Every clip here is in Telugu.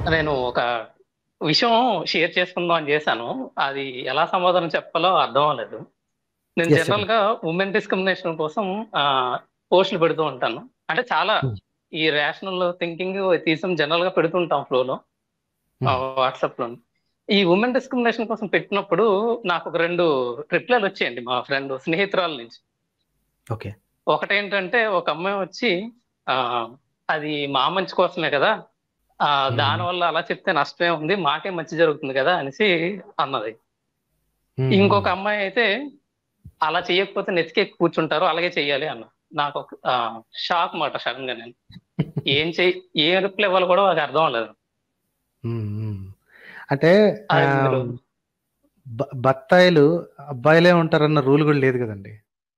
నేను ఒక విషయం షేర్ చేసుకుందాం అని చేశాను అది ఎలా సమాధానం చెప్పాలో అర్థం అవ్వలేదు నేను Yes, జనరల్ గా ఉమెన్ డిస్క్రిమినేషన్ కోసం పోస్టులు పెడుతూ ఉంటాను అంటే చాలా Hmm. ఈ రేషనల్ థింకింగ్ తీసం జనరల్ గా పెడుతుంటాం ఫ్లోలో వాట్సాప్ లో ఈ ఉమెన్ డిస్క్రిమినేషన్ కోసం పెట్టినప్పుడు నాకు ఒక రెండు రిప్లైలు వచ్చాయండి మా ఫ్రెండ్ స్నేహితురాల నుంచి ఓకే ఒకటేంటంటే ఒక అమ్మాయి వచ్చి ఆ అది మా మంచి కోసమే కదా ఆ దాని వల్ల అలా చెప్తే నష్టమే ఉంది మాకే మంచి జరుగుతుంది కదా అనేసి అన్నది ఇంకొక అమ్మాయి అయితే అలా చేయకపోతే నెతికే కూర్చుంటారు అలాగే చెయ్యాలి అన్న నాకు ఒక షాక్ మాట సడన్ గా నేను ఏం చెయ్యి ఏ రిప్లై ఇవ్వాలి కూడా నాకు అర్థం అవ్వలేదు అంటే అది ఆ, మీరు- బ- బత్తాయిలు అబ్బాయిలే ఉంటారన్న రూల్ కూడా లేదు కదండి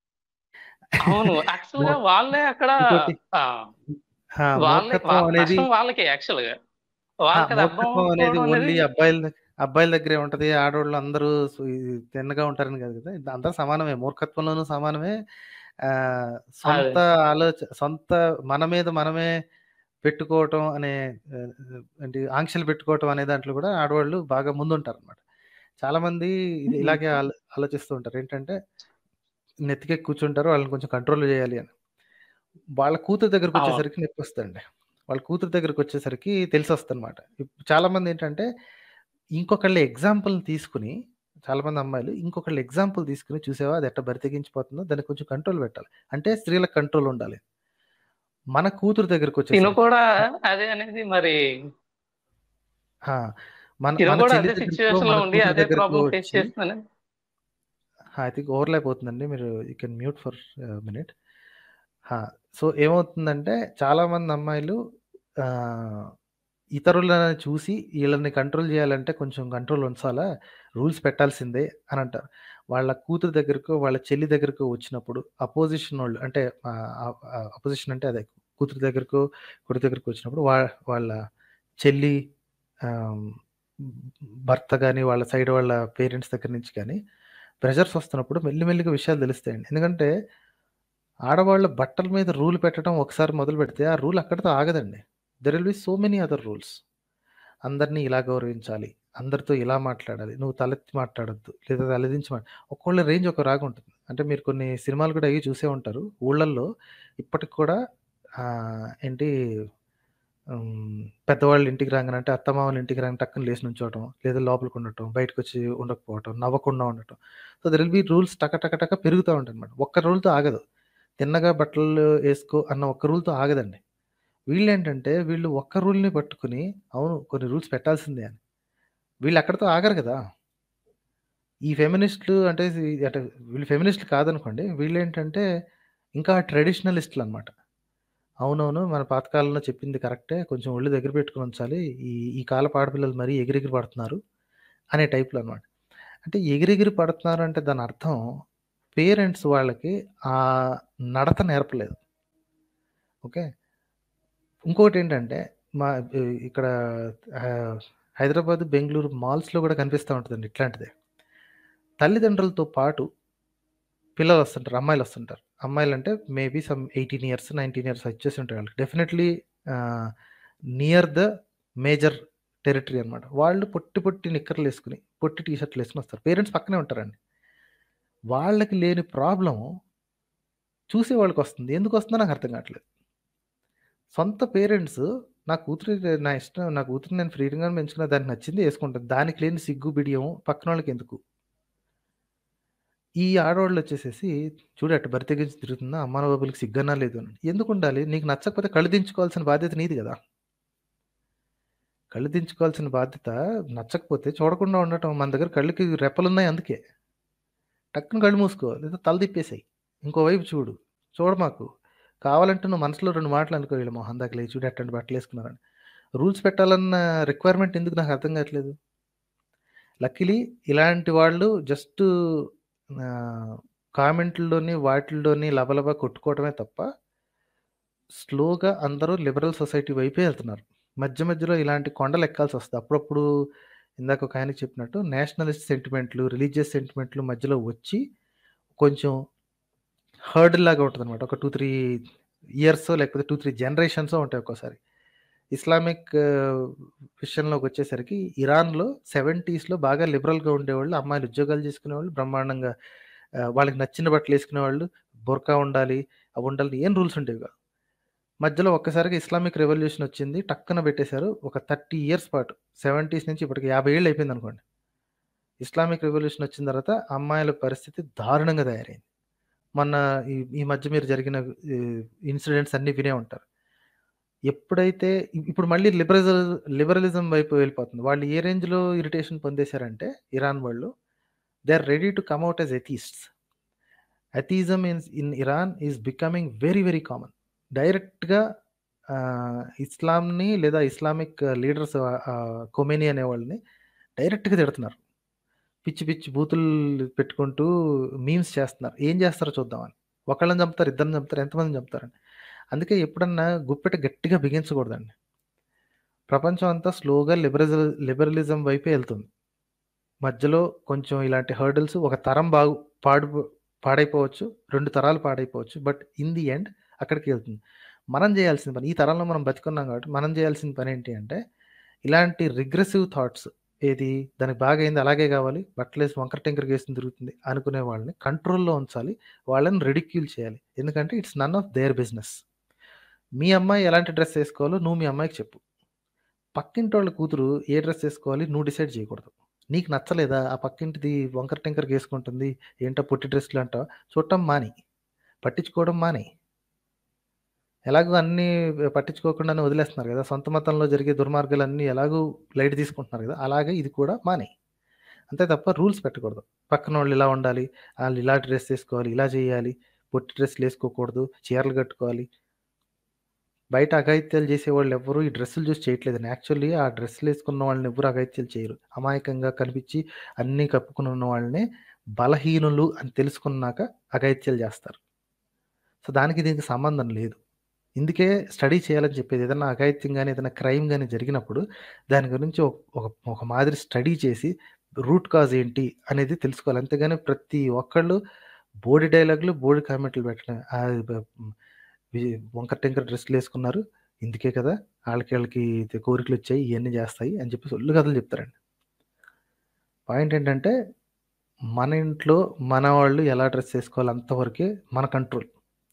అవును యాక్చువల్ గా వాళ్ళే అక్కడ ఇంకోటి, ఆ, ఆ, వాళ్ళే మూర్ఖత్వం వాళ్ళ అనేది నష్టం వాళ్ళకే యాక్చువల్ గా ఆ, వాళ్ళకి అది అర్థం మూర్ఖత్వం అనేది అవ్వకపోవడం ఓన్లీ అనేది అబ్బాయిల దగ్- అబ్బాయిల దగ్గరే ఉంటది ఆడవాళ్ళు అందరూ సు- ఇది తిన్నగా ఉంటారని కాదు కదా ఇది అందరూ సమానమే మూర్ఖత్వంలోనూ సమానమే ఆ సొంత ఆలోచన సొంత మన మీద మనమే పెట్టుకోవటం అనే ఆ, ఏంటి ఆంక్షలు పెట్టుకోవటం అనే దాంట్లో కూడా ఆడవాళ్ళు బాగా ముందుంటారు అనమాట చాలా మంది ఇది మ్మ్. ఇలాగే ఆలో ఆలోచిస్తూ ఉంటారు ఏంటంటే నెత్తికే కూర్చుంటారు వాళ్ళని కొంచెం కంట్రోల్ చేయాలి అని వాళ్ళ కూతురు దగ్గరకు అవును. వచ్చేసరికి నొప్పి వస్తుందండి వాళ్ళ కూతురు దగ్గరకు వచ్చేసరికి తెలిసి వస్తుంది చాలా మంది ఏంటంటే ఇంకొకళ్ళ ఎగ్జాంపుల్ తీసుకుని చాలా మంది అమ్మాయిలు ఇంకొకళ్ళ ఎగ్జాంపుల్ తీసుకుని చూసావా అది ఎట్ట బరితెగించిపోతుందో దానికి కొంచెం కంట్రోల్ పెట్టాలి అంటే స్త్రీలకు కంట్రోల్ ఉండాలి మన కూతురు దగ్గరకు తిను వచ్చేసరికి కూడా అదే అనేది మరి ఆ, మన తిను మన కూడా చెల్లి అదే దగ్గరకో, సిచ్యువేషన్ లో మన ఉండి కూతురు అదే దగ్గరకో ప్రాబ్లం ఫేస్ వచ్చి చేస్తుందని ఐ థింక్ ఓవర్లాప్ అవుతుందండి మీరు you can mute for minute so ఏమవుతుందంటే చాలా మంది అమ్మాయిలు ఆ, ఇతరులను చూసి వీళ్ళని కంట్రోల్ చేయాలంటే కొంచెం కంట్రోల్ ఉంచాలా రూల్స్ పెట్టాల్సిందే అని అంటారు వాళ్ళ కూతురు దగ్గరకు వాళ్ళ చెల్లి దగ్గరకు వచ్చినప్పుడు అపోజిషన్ వాళ్ళు అంటే అపోజిషన్ అంటే అదే కూతురు దగ్గరకు కొడుకు దగ్గరకు వచ్చినప్పుడు వా వాళ్ళ చెల్లి ఆ, భర్త కానీ వాళ్ళ సైడ్ వాళ్ళ పేరెంట్స్ దగ్గర నుంచి కానీ ప్రెషర్స్ వస్తున్నప్పుడు మెల్లిమెల్లిగా విషయాలు తెలుస్తాయండి ఎందుకంటే ఆడవాళ్ళ బట్టల మీద రూల్ పెట్టడం ఒకసారి మొదలు పెడితే ఆ రూల్ అక్కడితో ఆగదండి there will be so many other rules అందరినీ ఇలా గౌరవించాలి అందరితో ఇలా మాట్లాడాలి నువ్వు తలెత్తి మాట్లాడద్దు లేదా తలదించి మాట్లా ఒక్కొక్క రేంజ్ ఒక రాగా ఉంటుంది అంటే మీరు కొన్ని సినిమాలు కూడా అవి చూసే ఉంటారు ఊళ్ళల్లో ఇప్పటికి కూడా ఆ, ఏంటి ఉమ్, పెద్దవాళ్ళు ఇంటికి రాగానంటే అత్తమామల ఇంటికి రాగానే టక్కున లేచి నుంచోవటం లేదా లోపలికి ఉండటం బయటకు వచ్చి ఉండకపోవటం నవ్వకుండా ఉండటం so there will be rules టక టక టక పెరుగుతూ ఉంటాయి అనమాట ఒక్క రూల్తో ఆగదు తిన్నగా బట్టలు వేసుకో అన్న ఒక్క రూల్తో ఆగదండి వీళ్ళు ఏంటంటే వీళ్ళు ఒక్క రూల్ని పట్టుకుని అవును కొన్ని రూల్స్ పెట్టాల్సిందే అని వీళ్ళు అక్కడితో ఆగరు కదా ఈ ఫెమినిస్టులు అంటే ఈ- అంటే వీళ్ళు ఫెమినిస్టులు కాదనుకోండి వీళ్ళు ఏంటంటే ఇంకా ట్రెడిషనలిస్టులు అనమాట అవునవును మన పాతకాలంలో చెప్పింది కరెక్టే కొంచెం ఒళ్ళు దగ్గర పెట్టుకుని ఉంచాలి ఈ ఈ కాలపు ఆడపిల్లలు మరీ ఎగిరెగిరి పడుతున్నారు అనే టైప్లో అనమాట అంటే ఎగిరెగిరి పడుతున్నారు అంటే దాని అర్థం పేరెంట్స్ వాళ్ళకి ఆ నడత నేర్పలేదు ఓకే ఇంకోటి ఏంటంటే మా ఇ- ఇక్కడ ఆ, హైదరాబాద్ బెంగళూరు మాల్స్లో కూడా కనిపిస్తూ ఉంటుందండి ఇట్లాంటిదే తల్లిదండ్రులతో పాటు పిల్లలు వస్తుంటారు అమ్మాయిలు వస్తుంటారు అమ్మాయిలు అంటే maybe some eighteen years nineteen years వచ్చేసి ఉంటాయి వాళ్ళకి definitely near the major territory అనమాట వాళ్ళు పొట్టి పొట్టి నిక్కర్లు వేసుకుని పొట్టి టీ షర్ట్లు వేసుకుని వస్తారు పేరెంట్స్ పక్కనే ఉంటారండి వాళ్ళకి లేని ప్రాబ్లం చూసే వాళ్ళకి వస్తుంది ఎందుకు వస్తుందో నాకు అర్థం కావట్లేదు సొంత పేరెంట్స్ నా కూతురు నా ఇష్టం నా కూతురు నేను ఫ్రీగా పెంచుకున్న దానికి నచ్చింది వేసుకుంటాను దానికి లేని సిగ్గు బిడియం పక్కన వాళ్ళకి ఎందుకు ఈ ఆడవాళ్ళు వచ్చేసేసి చూడు అట్ట బరి తెగించి తిరుగుతుందా అమ్మాన బాబులకి సిగ్గన్నా లేదు అని ఎందుకు ఉండాలి నీకు నచ్చకపోతే కళ్ళు దించుకోవాల్సిన బాధ్యత నీది కదా కళ్ళు దించుకోవాల్సిన బాధ్యత నచ్చకపోతే చూడకుండా ఉండటం మన దగ్గర కళ్ళకి రెప్పలు ఉన్నాయి అందుకే టక్కున కళ్ళు మూసుకో లేదా తల తిప్పేసాయి ఇంకోవైపు చూడు చూడ మాకు కావాలంటే నువ్వు మనసులో రెండు మాటలు అనుకో వీళ్ళు మొహం దాకా లేచి చూడు అట్టండి బట్టలు వేసుకున్నారని రూల్స్ పెట్టాలన్న రిక్వైర్మెంట్ ఎందుకు నాకు అర్థం కావట్లేదు లక్కీలీ ఇలాంటి వాళ్ళు జస్ట్ కామెంట్లలోని వాటిల్లోని లబలబా కొట్టుకోవడమే తప్ప స్లోగా అందరూ లిబరల్ సొసైటీ వైపే వెళ్తున్నారు మధ్య మధ్యలో ఇలాంటి కొండలు ఎక్కాల్సి వస్తుంది అప్పుడప్పుడు ఇందాక ఒక ఆయనకి చెప్పినట్టు నేషనలిస్ట్ సెంటిమెంట్లు రిలీజియస్ సెంటిమెంట్లు మధ్యలో వచ్చి కొంచెం హర్డ్ లాగా ఉంటుంది అనమాట ఒక టూ త్రీ ఇయర్స్ లేకపోతే టూ త్రీ జనరేషన్స్ ఉంటాయి ఒక్కోసారి ఇస్లామిక్ ఆహ్, విషయంలోకి వచ్చేసరికి ఇరాన్‌లో 70స్‌లో బాగా లిబరల్‌గా ఉండేవాళ్ళు. అమ్మాయిలు ఉద్యోగాలు చేసుకునేవాళ్ళు. బ్రహ్మాండంగా ఆహ్, వాళ్ళకి నచ్చిన బట్టలేసుకునేవాళ్ళు. బుర్కా ఉండాలి, అవి ఉండాలి. ఏం రూల్స్ ఉండేవి కావు. మధ్యలో ఒక్కసారిగా ఇస్లామిక్ రెవల్యూషన్ వచ్చింది. టక్కున పెట్టేశారు. ఒక 30 ఇయర్స్ పాటు 70స్ నుంచి ఇప్పటికి 50 ఏళ్ళు అయిపోయిందనుకోండి. ఇస్లామిక్ రెవల్యూషన్ వచ్చిన తర్వాత అమ్మాయిల పరిస్థితి దారుణంగా తయారైంది. మొన్న ఈ ఈ మధ్య మీరు జరిగిన ఆహ్, ఇన్సిడెంట్స్ అన్నీ వినే ఉంటారు. ఎప్పుడైతే ఇ ఇప్పుడు మళ్ళీ లిబరజల్ లిబరలిజం వైపు వెళ్ళిపోతుంది. వాళ్ళు ఏ రేంజ్‌లో ఇరిటేషన్ పొందేశారంటే ఇరాన్ వాళ్ళు, they are ready to come out as atheists. Atheism ins in Iran is becoming very very common. డైరెక్ట్‌గా ఆహ్, ఇస్లాంని లేదా ఇస్లామిక్ లీడర్స్ ఆహ్, ఖొమేని అనేవాళ్ళని డైరెక్ట్‌గా తిడుతున్నారు. పిచ్చి పిచ్చి బూతులు పెట్టుకుంటూ మీమ్స్ చేస్తున్నారు. ఏం చేస్తారో చూద్దామని. ఒకళ్ళని చంపుతారు, ఇద్దరిని చంపుతారు, ఎంతమందిని చంపుతారని. అందుకే ఎప్పుడన్నా గుప్పెట గట్టిగా బిగించకూడదండి. ప్రపంచం అంతా స్లోగా లిబరజల్ లిబరలిజం వైపే ఎళ్తుంది. మధ్యలో కొంచెం ఇలాంటి హర్డిల్స్ ఒక తరం బాగు పాడు పాడైపోవచ్చు. 2 తరాలు పాడైపోవచ్చు. బట్ ఇన్ ది ఎండ్ అక్కడికే ఎళ్తుంది. మనం చేయాల్సిన పని ఈ తరంలో మనం బతికున్నాం కాబట్టి మనం చేయాల్సిన పనేంటి అంటే, ఇలాంటి రిగ్రెసివ్ థాట్స్ ఏది దానికి బాగయింది అలాగే కావాలి. బట్టలేసి వంకర టింకరగా ఏసుకొని తిరుగుతుంది అనుకునే వాళ్ళని కంట్రోల్‌లో ఉంచాలి. వాళ్ళని రిడిక్యూల్ చేయాలి. ఎందుకంటే it's none of their business. మీ అమ్మాయి ఎలాంటి డ్రెస్ ఏసుకోవాలో నువ్వు మీ అమ్మాయికి చెప్పు. పక్కింటోళ్ళ కూతురు ఏ డ్రెస్ ఏసుకోవాలి నువ్వు డిసైడ్ చేయకూడదు. నీకు నచ్చలేదా? ఆ పక్కింటిది వంకర టింకరగా ఏసుకుంటుంది. ఏంటో పొట్టి డ్రెస్సులు అంటావా? చూడటం మానేయి. పట్టించుకోవడం మానేయి. ఎలాగో అన్నీ పట్టించుకోకుండానే వదిలేస్తున్నారు కదా! సొంత మతంలో జరిగే దుర్మార్గాలన్నీ ఎలాగో లైట్ తీసుకుంటున్నారు కదా! అలాగే ఇది కూడా మానేయి. అంతే తప్ప రూల్స్ పెట్టకూడదు. పక్కనోళ్ళు ఇలా ఉండాలి. ఆళ్ళు ఇలా డ్రెస్ ఏసుకోవాలి. ఇలా చేయాలి. పొట్టి డ్రెస్సులు ఏసుకోకూడదు. చీరలు కట్టుకోవాలి. బయట అఘాయిత్యాలు చేసేవాళ్ళు ఎవ్వరు ఈ డ్రెస్సులు చూసి చేయట్లేదండి. యాక్చువల్లీ ఆ డ్రెస్సులు ఏసుకున్న వాళ్ళని ఎవ్వరు అఘాయిత్యాలు చేయరు. అమాయకంగా కనిపించి అన్నీ కప్పుకొని ఉన్న వాళ్ళనే బలహీనులు అని తెలుసుకున్నాక అఘాయిత్యాలు చేస్తారు. సో, దానికి దీనికి సంబంధం లేదు. ఇందుకే స్టడీ చేయాలని చెప్పేది. ఏదన్నా అఘాయిత్యం గాని, ఏదైనా క్రైమ్ గాని జరిగినప్పుడు దాని గురించి ఒక ఒక ఒక మాదిరి స్టడీ చేసి రూట్ కాజ్ ఏంటి అనేది తెలుసుకోవాలి. అంతేగాని ప్రతి ఒక్కళ్ళు బోడి డైలాగులు, బోడి కామెంట్లు పెట్టడం. ఆహ్, బ వి వంకర టింకర డ్రెస్సులేసుకున్నారు. ఇందుకే కదా! ఆళ్ళకి ఈళ్ళకి కోరికలొచ్చాయి. ఇయన్నీ చేస్తాయి అని చెప్పి సొల్లు కథలు చెప్తారండి. పాయింట్ ఏంటంటే, మన ఇంట్లో మన వాళ్ళు ఎలా డ్రెస్ ఏసుకోవాలి అంతవరకే మన కంట్రోల్.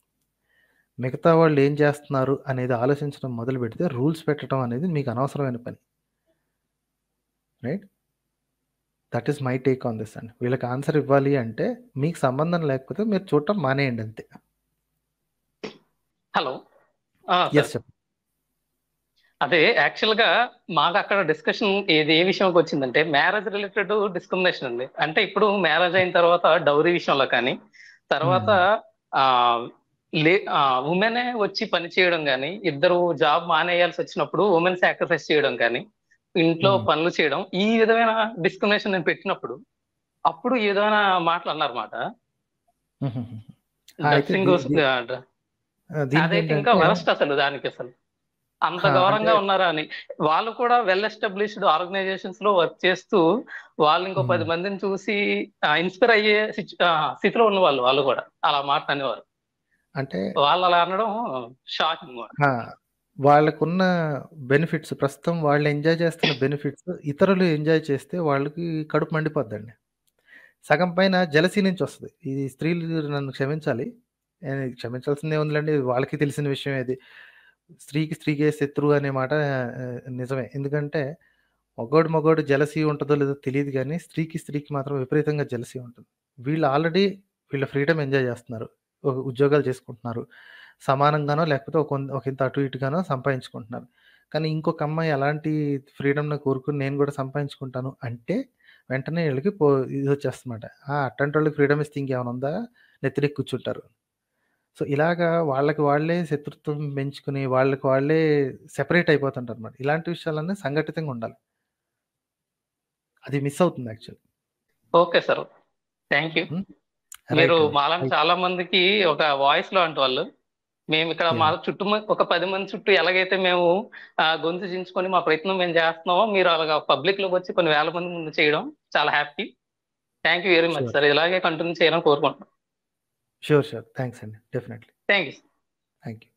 మిగతా వాళ్ళు ఏం చేస్తున్నారు అనేది ఆలోచించడం మొదలుపెడితే రూల్స్ పెట్టడం అనేది మీకు అనవసరమైన పని. Right? That is my take on this అండి. వీళ్ళకి ఆన్సర్ ఇవ్వాలి అంటే మీకు సంబంధం లేకపోతే మీరు చూడటం మానేయండి అంతే. హలో. ఆ! యెస్. సార్. చెప్పండి. అదే యాక్చువల్‌గా మాకక్కడ డిస్కషన్ ఏది ఏ విషయంకొచ్చిందంటే మ్యారేజ్ రిలేటెడ్ డిస్క్రిమినేషన్ అండి. అంటే ఇప్పుడు మ్యారేజ్ అయిన తర్వాత డౌరీ విషయంలో కానీ, తర్వాత హ్మ్. ఆహ్, లే ఆహ్, వుమెనే వచ్చి పని చేయడం గాని, ఇద్దరు జాబ్ మానేయాల్సొచ్చినప్పుడు వుమెన్ సాక్రిఫైస్ చేయడం కానీ, ఇంట్లో హ్మ్. పనులు చేయడం, ఈ విధమైన డిస్క్రిమినేషన్ నేను పెట్టినప్పుడు, అప్పుడు ఈ విధమైన మాటలు అన్నారన్నమాట. హుహుహు. ఆ! అయితే డ్రెస్సింగ్ దీ స్ దీ ఆహ్, డ్ర ఆ! అదైతే ఇంకా దీనికేంటంటే వరస్ట్ అసలు దానికసలు. అంత ఆ! అంటే ఘోరంగా ఉన్నారా అని. వాళ్ళు కూడా వెల్ ఎస్టాబ్లిష్డ్ ఆర్గనైజేషన్స్‌లో వర్క్ చేస్తూ, వాళ్ళు ఇంకో 10 హ్మ్. మందిని చూసి ఆహ్, ఇన్‌స్పైర్ అయ్యే సిచ్ ఆహ్, స్థితిలో ఉన్నవాళ్ళు వాళ్ళు కూడా. అలా మాటలు అనేవారు. అంటే వాళ్ళు అలా అనడం షాకింగ్ మాట. ఆ! వాళ్ళకున్న బెనిఫిట్స్ ప్రస్తుతం వాళ్ళు ఎంజాయ్ చేస్తున్న బెనిఫిట్స్ ఇతరులు ఎంజాయ్ చేస్తే వాళ్ళకి కడుపు మండిపోద్దండి. సగం పైన జెలసీ నుంచొస్తది. ఈ స్త్రీలు నన్ను క్షమించాలి. ఆహ్, క్షమించాల్సిందేముందిలెండి వాళ్ళకి తెలిసిన విషయమే ఇది. స్త్రీకి స్త్రీకే శత్రువు అనే మాట ఆహ్, నిజమే. ఎందుకంటే మగోడు మగోడు జెలసీ ఉంటదో లేదో తెలీదు గానీ, స్త్రీకి స్త్రీకి మాత్రం విపరీతంగా జెలసీ ఉంటుంది. వీళ్ళు ఆల్రెడీ వీళ్ళ ఫ్రీడమ్ ఎంజాయ్ చేస్తున్నారు. ఉ ఉద్యోగాలు చేసుకుంటున్నారు. సమానంగానో లేకపోతే ఒక కొం ఒకంత అటు ఇటుగానో సంపాదించుకుంటున్నారు. కానీ ఇంకొక అమ్మాయి అలాంటి ఫ్రీడమ్‌ని కోరుకొని నేను కూడా సంపాదించుకుంటాను అంటే, వెంటనే ఈళ్ళకి పో ఇదొచ్చేస్తదన్నమాట. ఆ! అట్టాంటోళ్ళకి ఫ్రీడమ్ ఇస్తే ఇంకేమైనా ఉందా? నెత్తినెక్కి కూర్చుంటారు. సో, ఇలాగా వాళ్ళకి వాళ్ళే శత్రుత్వం పెంచుకొని, వాళ్ళకి వాళ్ళే సెపరేట్ అయిపోతుంటారన్నమాట. ఇలాంటి విషయాలన్నీ సంఘటితంగా ఉండాలి. అది మిస్ అవుతుంది actually. Okay sir. Thank you. Hmm. మీరు రైట్ అండి. మాలాంటి అయితే చాలా మందికి ఒక వాయిస్ లాంటి వాళ్ళు. మేమిక్కడ మా యాహ్! చుట్టూ మ ఒక 10 మంది చుట్టూ ఎలాగైతే మేము ఆహ్, గొంతు చించుకొని మా ప్రయత్నం మేము చేస్తున్నామో, మీరు అలాగా పబ్లిక్‌లోకొచ్చి కొన్ని వేల మంది ముందు చేయడం చాలా happy. Thank you very much sure. Sir. ఇలాగే కంటిన్యూ చేయాలని కోరుకుంటున్నాం. షూర్. షూర్. థాంక్స్ అండి. Definitely. Thank you. Thank you.